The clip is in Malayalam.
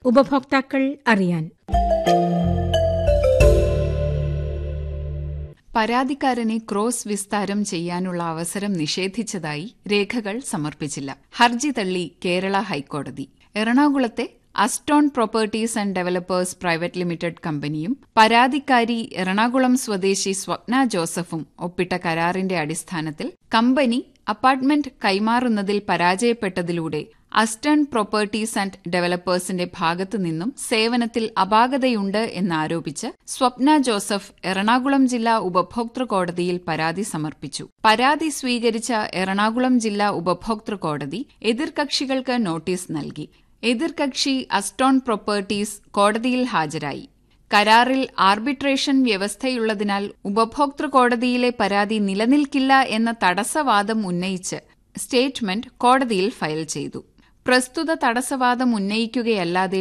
ഉപഭോക്താക്കൾ അറിയാൻ പരാതിക്കാരനെ ക്രോസ് വിസ്താരം ചെയ്യാനുള്ള അവസരം നിഷേധിച്ചതായി രേഖകൾ സമർപ്പിച്ചില്ല ഹർജി തള്ളി കേരള ഹൈക്കോടതി എറണാകുളത്തെ Aston properties and developers private limited കമ്പനിയും പരാതിക്കാരി എറണാകുളം സ്വദേശി സ്വപ്ന ജോസഫും ഒപ്പിട്ട കരാറിന്റെ അടിസ്ഥാനത്തിൽ കമ്പനി അപ്പാർട്ട്മെന്റ് കൈമാറുന്നതിൽ പരാജയപ്പെട്ടതിലൂടെ അസ്റ്റേൺ പ്രോപ്പർട്ടീസ് ആൻഡ് ഡെവലപ്പേഴ്സിന്റെ ഭാഗത്തു നിന്നും സേവനത്തിൽ അപാകതയുണ്ട് എന്നാരോപിച്ച് സ്വപ്ന ജോസഫ് എറണാകുളം ജില്ലാ ഉപഭോക്തൃ കോടതിയിൽ പരാതി സമർപ്പിച്ചു പരാതി സ്വീകരിച്ച എറണാകുളം ജില്ലാ ഉപഭോക്തൃ കോടതി എതിർകക്ഷികൾക്ക് നോട്ടീസ് നൽകി എതിർകക്ഷി അസ്റ്റോൺ പ്രോപ്പർട്ടീസ് കോടതിയിൽ ഹാജരായി കരാറിൽ ആർബിട്രേഷൻ വ്യവസ്ഥയുള്ളതിനാൽ ഉപഭോക്തൃ കോടതിയിലെ പരാതി നിലനിൽക്കില്ല എന്ന തടസ്സവാദം ഉന്നയിച്ച് സ്റ്റേറ്റ്മെന്റ് കോടതിയിൽ ഫയൽ ചെയ്തു പ്രസ്തുത തടസ്സവാദം ഉന്നയിക്കുകയല്ലാതെ